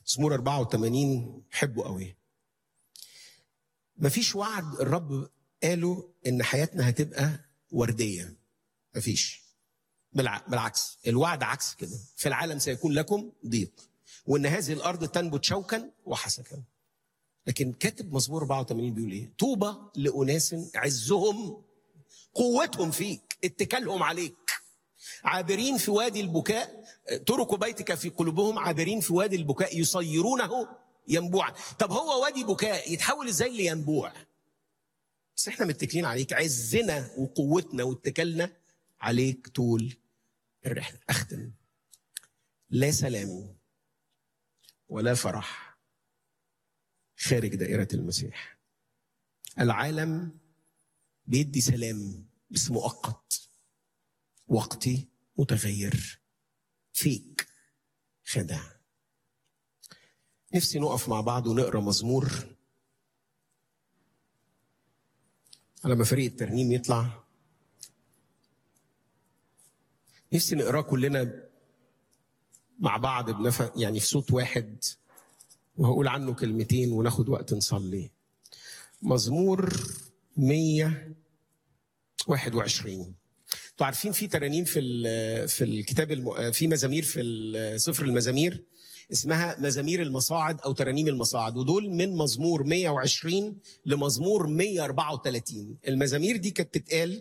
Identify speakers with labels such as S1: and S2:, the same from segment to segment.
S1: مزمور 84 حبه قوي مفيش وعد الرب قاله ان حياتنا هتبقى ورديه مفيش بالع- بالعكس الوعد عكس كده في العالم سيكون لكم ضيق وان هذه الارض تنبت شوكا وحسكا لكن كاتب مزمور 84 بيقول ايه طوبى لاناس عزهم قوتهم فيك اتكالهم عليك عابرين في وادي البكاء تركوا بيتك في قلوبهم عابرين في وادي البكاء يصيرونه ينبوعا طب هو وادي بكاء يتحول ازاي لينبوع بس احنا متكلين عليك عزنا وقوتنا واتكالنا عليك طول الرحله اختم لا سلام ولا فرح خارج دائره المسيح العالم بيدي سلام بس مؤقت وقتي متغير فيك خدع نفسي نقف مع بعض ونقرا مزمور على ما فريق الترنيم يطلع نفسي نقراه كلنا مع بعض بنف... يعني في صوت واحد وهقول عنه كلمتين وناخد وقت نصلي مزمور 121 انتوا عارفين في ترانيم في ال- في الكتاب الم... في مزامير في ال- سفر المزامير اسمها مزامير المصاعد او ترانيم المصاعد ودول من مزمور 120 لمزمور 134 المزامير دي كانت تتقال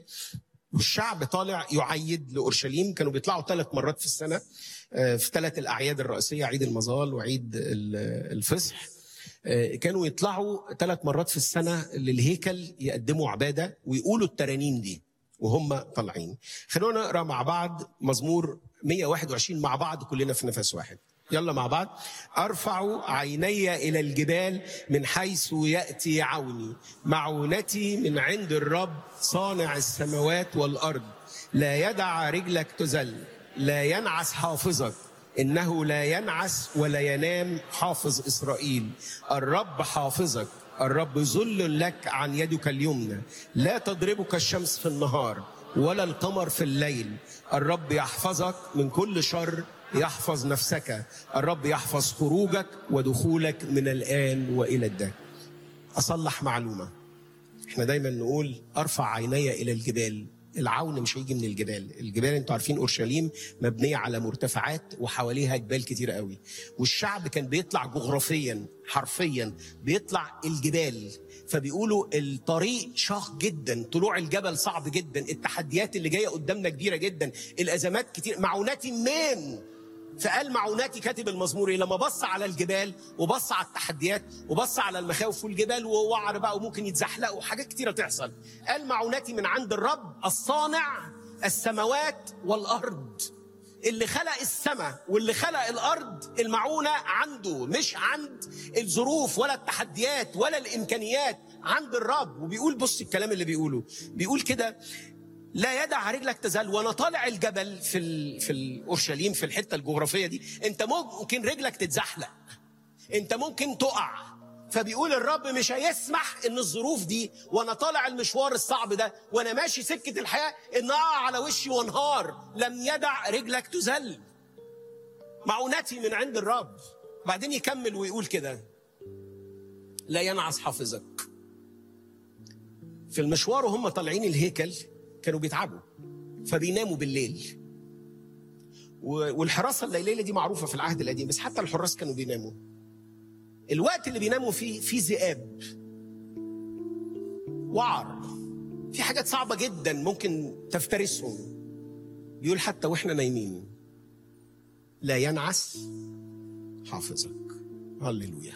S1: والشعب طالع يعيد لاورشليم كانوا بيطلعوا ثلاث مرات في السنه آه، في ثلاث الاعياد الرئيسيه عيد المظال وعيد ال- الفصح آه، كانوا يطلعوا ثلاث مرات في السنه للهيكل يقدموا عباده ويقولوا الترانيم دي وهم طالعين خلونا نقرا مع بعض مزمور 121 مع بعض كلنا في نفس واحد يلا مع بعض ارفع عيني الى الجبال من حيث ياتي عوني معونتي من عند الرب صانع السماوات والارض لا يدع رجلك تزل لا ينعس حافظك انه لا ينعس ولا ينام حافظ اسرائيل الرب حافظك الرب ذل لك عن يدك اليمنى لا تضربك الشمس في النهار ولا القمر في الليل الرب يحفظك من كل شر يحفظ نفسك الرب يحفظ خروجك ودخولك من الآن وإلى الدهر أصلح معلومة احنا دايما نقول ارفع عيني الى الجبال العون مش هيجي من الجبال الجبال انتوا عارفين اورشليم مبنيه على مرتفعات وحواليها جبال كتير قوي والشعب كان بيطلع جغرافيا حرفيا بيطلع الجبال فبيقولوا الطريق شاق جدا طلوع الجبل صعب جدا التحديات اللي جايه قدامنا كبيره جدا الازمات كتير معوناتي منين فقال معوناتي كاتب المزمور إيه؟ لما بص على الجبال وبص على التحديات وبص على المخاوف والجبال ووعر بقى وممكن يتزحلقوا وحاجات كتيره تحصل قال معوناتي من عند الرب الصانع السماوات والارض اللي خلق السماء واللي خلق الارض المعونه عنده مش عند الظروف ولا التحديات ولا الامكانيات عند الرب وبيقول بص الكلام اللي بيقوله بيقول كده لا يدع رجلك تزال وانا طالع الجبل في ال... في الاورشليم في الحته الجغرافيه دي انت ممكن رجلك تتزحلق انت ممكن تقع فبيقول الرب مش هيسمح ان الظروف دي وانا طالع المشوار الصعب ده وانا ماشي سكه الحياه ان اقع على وشي وانهار لم يدع رجلك تزل معونتي من عند الرب بعدين يكمل ويقول كده لا ينعس حافظك في المشوار وهم طالعين الهيكل كانوا بيتعبوا فبيناموا بالليل و- والحراسه الليليه دي معروفه في العهد القديم بس حتى الحراس كانوا بيناموا الوقت اللي بيناموا فيه في ذئاب وعر في حاجات صعبه جدا ممكن تفترسهم بيقول حتى واحنا نايمين لا ينعس حافظك هللويا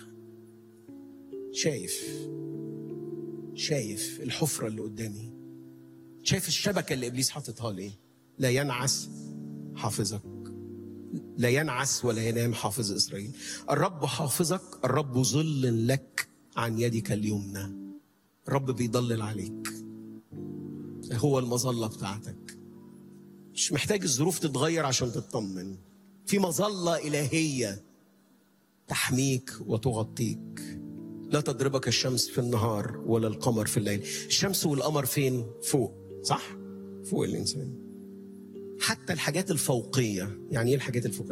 S1: شايف شايف الحفره اللي قدامي شايف الشبكه اللي ابليس حاططها لي لا ينعس حافظك لا ينعس ولا ينام حافظ اسرائيل الرب حافظك الرب ظل لك عن يدك اليمنى الرب بيضلل عليك هو المظله بتاعتك مش محتاج الظروف تتغير عشان تطمن في مظله الهيه تحميك وتغطيك لا تضربك الشمس في النهار ولا القمر في الليل الشمس والقمر فين فوق صح فوق الانسان حتى الحاجات الفوقيه يعني ايه الحاجات الفوقيه